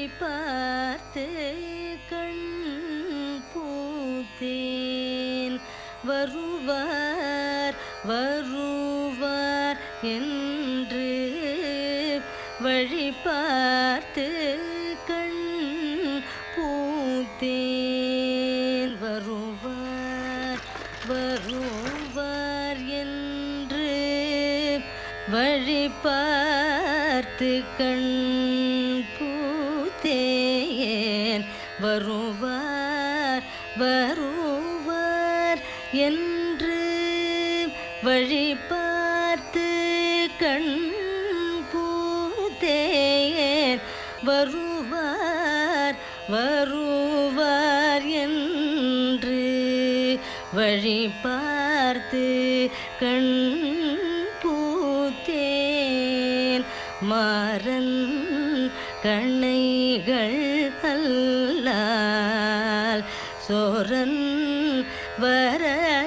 பார்த்து கண் பூத்தேன் வருவார் வருவார் என்று வழி பார்த்து கண் பூத்தேன் வருவார் வருவார் என்று வழி பார்த்து கண் பூத்தேன் வருவார் வருவார் என்று வழி பார்த்து கண் பூத்தேன் வருவார் வருவார் என்று வழி பார்த்து கண் பூத்தேன் மாறன் கண்ணைகள் அல்லால் சோரன் வர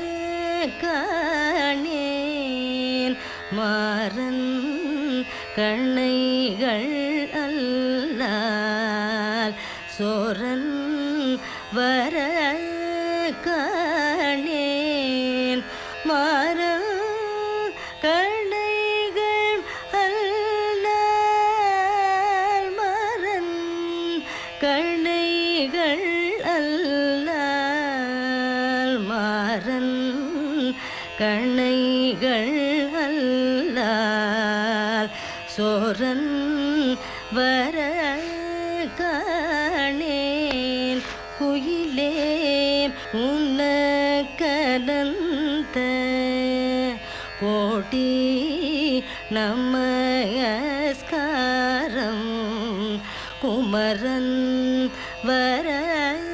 காணேன் மாறன் கண்ணைகள் அல்லால் சோரன் வர காணேன் மாறன் கண்ணைகள் அல்லால் மரன் கண்ணைகள் அல்லால் மாறன் கண்ணைகள் அல்லால் சோரன் வர காணேன் குயிலே உன்ன கலந்த கோடி நமஸ்காரம் குமரன் வர